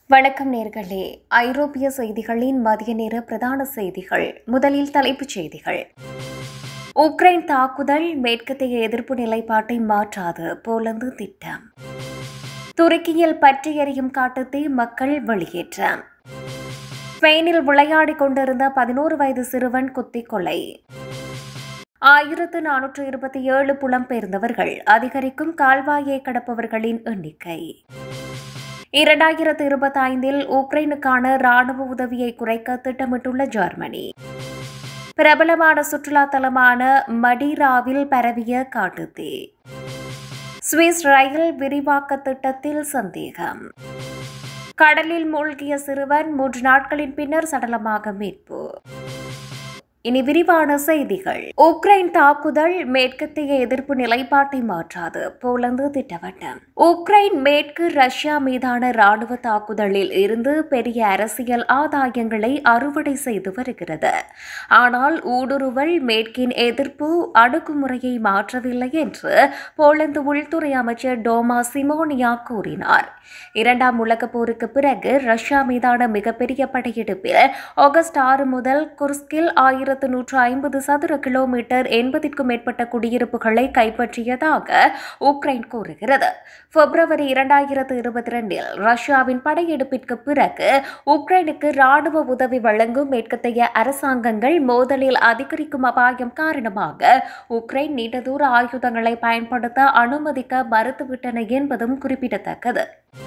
வணக்கம் நேர்களே ஐரோப்பிய செய்திகளின் மதிய நேர பிரதான செய்திகள் முதலில் தலைப்புச் செய்திகள் உக்ரைன் தாக்குதல் மேற்கத்திய எதிர்ப்பு நிலைப்பாட்டை மாற்றாது போலந்து திட்டம் துருக்கியில் பற்றி எறியும் காட்டுத்தீ மக்கள் வெளியேற்றம் ஸ்பெயினில் விளையாடிக் கொண்டிருந்த பதினோரு வயது சிறுவன் குத்திக் கொலை ஆயிரத்து நானூற்று இருபத்தி ஏழு புலம்பெயர்ந்தவர்கள் அதிகரிக்கும் கால்வாயை கடப்பவர்களின் எண்ணிக்கை இரண்டாயிரத்து இருபத்தி ஐந்தில் உக்ரைனுக்கான ராணுவ உதவியை குறைக்க திட்டமிட்டுள்ள ஜெர்மனி பிரபலமான சுற்றுலா தலமான மடிராவில் பரவிய காட்டுத்தீ சுவிஸ் ரயில் விரிவாக்க திட்டத்தில் சந்தேகம் கடலில் மூழ்கிய சிறுவன் மூன்று நாட்களின் பின்னர் சடலமாக மீட்பு இனி விரிவான செய்திகள் உக்ரைன் தாக்குதல் மேற்கத்திய எதிர்ப்பு நிலைப்பாட்டை மாற்றாது போலந்து திட்டவட்டம் உக்ரைன் மேற்கு ரஷ்யா மீதான ராணுவ தாக்குதலில் இருந்து பெரிய அரசியல் ஆதாயங்களை அறுவடை செய்து வருகிறது ஆனால் ஊடுருவல் மேற்கின் எதிர்ப்பு அணுகுமுறையை மாற்றவில்லை என்று போலந்து உள்துறை அமைச்சர் டோமா சிமோனியா கூறினார் இரண்டாம் உலகப் போருக்கு பிறகு ரஷ்யா மீதான மிகப்பெரிய படையெடுப்பில் ஆகஸ்ட் ஆறு முதல் குர்ஸ்கில் ஆயிரத்து நூற்று ஐம்பது சதுர கிலோமீட்டர் எண்பதிற்கும் மேற்பட்ட குடியிருப்புகளை கைப்பற்றியதாக உக்ரைன் கூறுகிறது பிப்ரவரி இரண்டாயிரத்து இருபத்தி ரெண்டில் ரஷ்யாவின் படையெடுப்பிற்கு பிறகு உக்ரைனுக்கு ராணுவ உதவி வழங்கும் மேற்கத்தைய அரசாங்கங்கள் மோதலில் அதிகரிக்கும் அபாயம் காரணமாக உக்ரைன் நீண்ட தூர ஆயுதங்களை பயன்படுத்த அனுமதிக்க மறுத்துவிட்டன என்பதும் குறிப்பிடத்தக்கது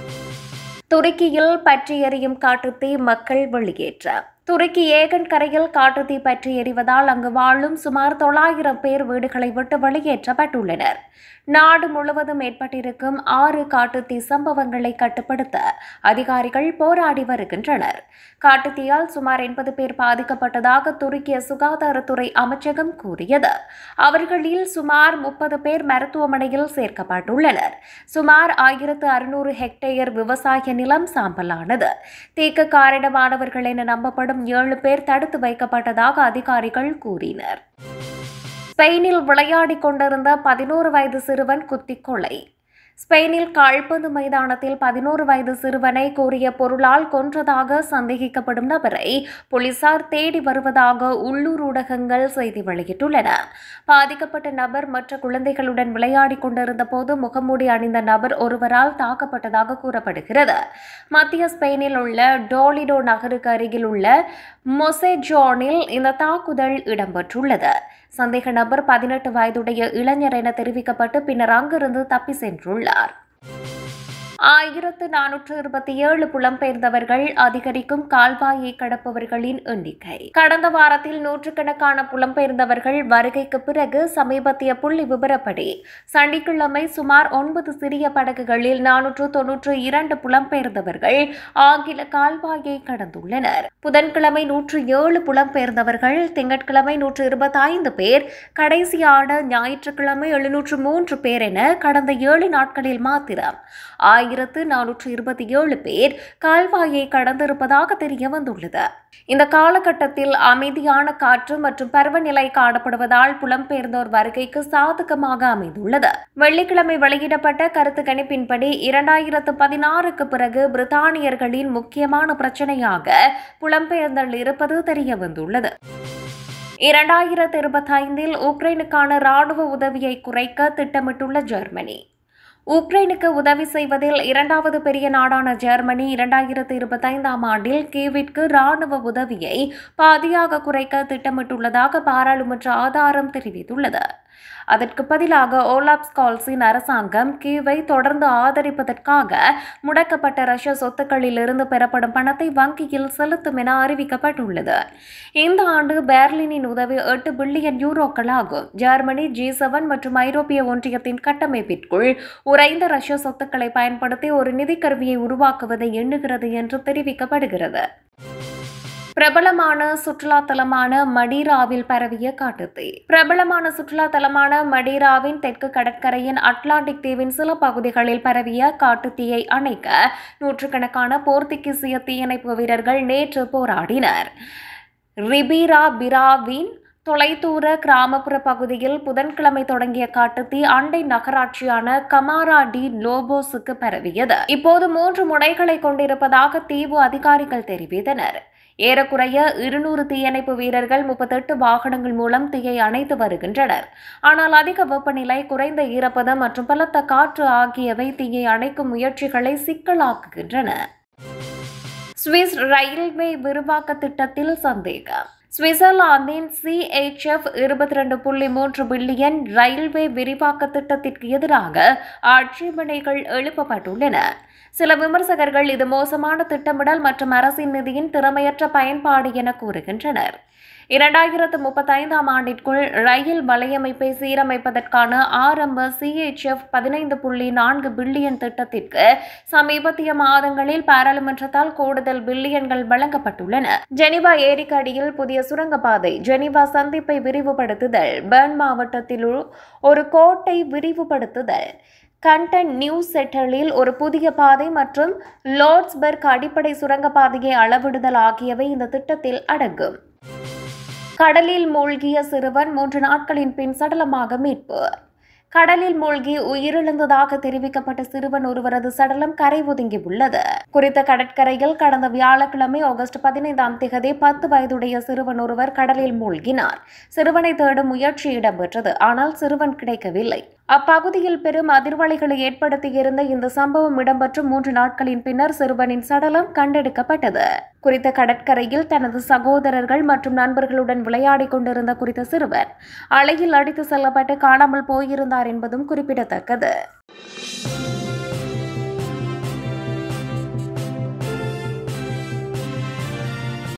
துருக்கியில் பற்றி எறியும் காட்டுத்தீ மக்கள் வெளியேற்ற துருக்கி ஏகன் கரையில் காட்டுத்தீ பற்றி எறிவதால் அங்கு வாழும் சுமார் தொள்ளாயிரம் பேர் வீடுகளை விட்டு வெளியேற்றப்பட்டுள்ளனர் நாடு முழுவதும் ஏற்பட்டிருக்கும் ஆறு காட்டுத்தீ சம்பவங்களை கட்டுப்படுத்த அதிகாரிகள் போராடி வருகின்றனர் காட்டுத்தீயால் சுமார் எண்பது பேர் பாதிக்கப்பட்டதாக துருக்கிய சுகாதாரத்துறை அமைச்சகம் கூறியது அவர்களில் சுமார் முப்பது பேர் மருத்துவமனையில் சேர்க்கப்பட்டுள்ளனர் சுமார் ஆயிரத்து அறுநூறு ஹெக்டேயர் விவசாய நிலம் சாம்பலானது தீக்கு காரணமானவர்கள் என நம்பப்படும் ஏழு பேர் தடுத்து வைக்கப்பட்டதாக அதிகாரிகள் கூறினர் ஸ்பெயினில் விளையாடிக் கொண்டிருந்த பதினோரு வயது சிறுவன் குத்திக் கொலை ஸ்பெயினில் கால்பந்து மைதானத்தில் பதினோரு வயது சிறுவனை கூறிய பொருளால் கொன்றதாக சந்தேகிக்கப்படும் நபரை போலீசார் தேடி வருவதாக உள்ளூர் ஊடகங்கள் செய்தி வெளியிட்டுள்ளன பாதிக்கப்பட்ட நபர் மற்ற குழந்தைகளுடன் விளையாடிக் கொண்டிருந்த போது முகமூடி அணிந்த நபர் ஒருவரால் தாக்கப்பட்டதாக கூறப்படுகிறது மத்திய ஸ்பெயினில் உள்ள டோலிடோ நகருக்கு அருகில் உள்ள மொசெஜோனில் இந்த தாக்குதல் இடம்பெற்றுள்ளது சந்தேக நபர் பதினெட்டு வயதுடைய இளைஞர் என தெரிவிக்கப்பட்டு பின்னர் அங்கிருந்து தப்பி சென்றுள்ளார் ஆயிரத்து நானூற்று இருபத்தி ஏழு புலம்பெயர்ந்தவர்கள் அதிகரிக்கும் கால்வாயை கடப்பவர்களின் எண்ணிக்கை கடந்த வாரத்தில் நூற்றுக்கணக்கான புலம்பெயர்ந்தவர்கள் வருகைக்கு பிறகு சமீபத்திய புள்ளி விவரப்படி சனிக்கிழமை சுமார் ஒன்பது சிறிய படகுகளில் நானூற்று தொன்னூற்று இரண்டு புலம்பெயர்ந்தவர்கள் ஆங்கில கால்வாயை கடந்துள்ளனர் புதன்கிழமை நூற்று ஏழு புலம்பெயர்ந்தவர்கள் திங்கட்கிழமை நூற்று இருபத்தி ஐந்து பேர் கடைசியான ஞாயிற்றுக்கிழமை எழுநூற்று மூன்று பேர் என கடந்த ஏழு நாட்களில் மாத்திரம் ஆயிரத்து நானூற்று இருபத்தி ஏழு பேர் கால்வாயை கடந்திருப்பதாக தெரிய வந்துள்ளது இந்த காலகட்டத்தில் அமைதியான காற்று மற்றும் பருவநிலை காணப்படுவதால் புலம்பெயர்ந்தோர் வருகைக்கு சாதகமாக அமைந்துள்ளது வெள்ளிக்கிழமை வெளியிடப்பட்ட கருத்து கணிப்பின்படி இரண்டாயிரத்து பதினாறுக்கு பிறகு பிரித்தானியர்களின் முக்கியமான பிரச்சனையாக புலம்பெயர்ந்தல் இருப்பது தெரிய வந்துள்ளது இரண்டாயிரத்து இருபத்தைந்தில் உக்ரைனுக்கான ராணுவ உதவியை குறைக்க திட்டமிட்டுள்ள ஜெர்மனி உக்ரைனுக்கு உதவி செய்வதில் இரண்டாவது பெரிய நாடான ஜெர்மனி இரண்டாயிரத்து இருபத்தைந்தாம் ஆண்டில் கீவிற்கு ராணுவ உதவியை பாதியாக குறைக்க திட்டமிட்டுள்ளதாக பாராளுமன்ற ஆதாரம் தெரிவித்துள்ளது அதற்கு பதிலாக ஓலாப் ஸ்கால்ஸின் அரசாங்கம் கீவை தொடர்ந்து ஆதரிப்பதற்காக முடக்கப்பட்ட ரஷ்ய சொத்துக்களில் இருந்து பெறப்படும் பணத்தை வங்கியில் செலுத்தும் என அறிவிக்கப்பட்டுள்ளது இந்த ஆண்டு பெர்லினின் உதவி எட்டு பில்லியன் யூரோக்கள் ஆகும் ஜெர்மனி ஜி செவன் மற்றும் ஐரோப்பிய ஒன்றியத்தின் கட்டமைப்பிற்குள் உறைந்த ரஷ்ய சொத்துக்களை பயன்படுத்தி ஒரு நிதிக்கருவியை உருவாக்குவதை எண்ணுகிறது என்று தெரிவிக்கப்படுகிறது பிரபலமான சுற்றுலா தலமான மடீராவில் பரவிய காட்டுத்தீ பிரபலமான சுற்றுலா தலமான மடீராவின் தெற்கு கடற்கரையின் அட்லாண்டிக் தீவின் சில பகுதிகளில் பரவிய காட்டுத்தீயை அணைக்க நூற்றுக்கணக்கான போர்த்துகீசிய தீயணைப்பு வீரர்கள் நேற்று போராடினர் ரிபீரா பிராவின் தொலைதூர கிராமப்புற பகுதியில் புதன்கிழமை தொடங்கிய காட்டுத்தீ அண்டை நகராட்சியான கமாரா டி லோபோஸுக்கு பரவியது இப்போது மூன்று முனைகளை கொண்டிருப்பதாக தீவு அதிகாரிகள் தெரிவித்தனர் ஏறக்குறைய இருநூறு தீயணைப்பு வீரர்கள் முப்பத்தெட்டு வாகனங்கள் மூலம் தீயை அணைத்து வருகின்றனர் ஆனால் அதிக வெப்பநிலை குறைந்த ஈரப்பதம் மற்றும் பலத்த காற்று ஆகியவை தீயை அணைக்கும் முயற்சிகளை சிக்கலாக்குகின்றன சுவிஸ் ரயில்வே விரிவாக்க திட்டத்தில் சந்தேகம் சுவிட்சர்லாந்தின் சிஎச்எஃப் இருபத்தி ரெண்டு புள்ளி மூன்று பில்லியன் ரயில்வே விரிவாக்க திட்டத்திற்கு எதிராக ஆட்சேபனைகள் எழுப்பப்பட்டுள்ளன சில விமர்சகர்கள் இது மோசமான திட்டமிடல் மற்றும் அரசின் நிதியின் திறமையற்ற பயன்பாடு என கூறுகின்றனர் இரண்டாயிரத்து முப்பத்தைந்தாம் ஆண்டிற்குள் ரயில் வலையமைப்பை சீரமைப்பதற்கான ஆரம்ப சிஎச்எஃப் பதினைந்து புள்ளி நான்கு பில்லியன் திட்டத்திற்கு சமீபத்திய மாதங்களில் பாராளுமன்றத்தால் கூடுதல் பில்லியன்கள் வழங்கப்பட்டுள்ளன ஜெனிவா ஏரிக்கடியில் புதிய சுரங்கப்பாதை ஜெனிவா சந்திப்பை விரிவுபடுத்துதல் பெர்ன் மாவட்டத்தில் ஒரு கோட்டை விரிவுபடுத்துதல் கண்டன் நியூ செட்டலில் ஒரு புதிய பாதை மற்றும் லோட்ஸ்பர்க் அடிப்படை சுரங்கப்பாதையை அளவிடுதல் ஆகியவை இந்த திட்டத்தில் அடங்கும் கடலில் மூழ்கிய சிறுவன் மூன்று நாட்களின் பின் சடலமாக மீட்பு கடலில் மூழ்கி உயிரிழந்ததாக தெரிவிக்கப்பட்ட சிறுவன் ஒருவரது சடலம் கரை ஒதுங்கி உள்ளது குறித்த கடற்கரையில் கடந்த வியாழக்கிழமை ஆகஸ்ட் பதினைந்தாம் திகதி பத்து வயதுடைய சிறுவன் ஒருவர் கடலில் மூழ்கினார் சிறுவனை தேடும் முயற்சி இடம்பெற்றது ஆனால் சிறுவன் கிடைக்கவில்லை அப்பகுதியில் பெரும் அதிர்வலைகளை ஏற்படுத்தியிருந்த இந்த சம்பவம் இடம்பெற்று மூன்று நாட்களின் பின்னர் சிறுவனின் சடலம் கண்டெடுக்கப்பட்டது குறித்த கடற்கரையில் தனது சகோதரர்கள் மற்றும் நண்பர்களுடன் விளையாடிக் கொண்டிருந்த குறித்த சிறுவன் அலையில் அடித்து செல்லப்பட்டு காணாமல் போயிருந்தார் என்பதும் குறிப்பிடத்தக்கது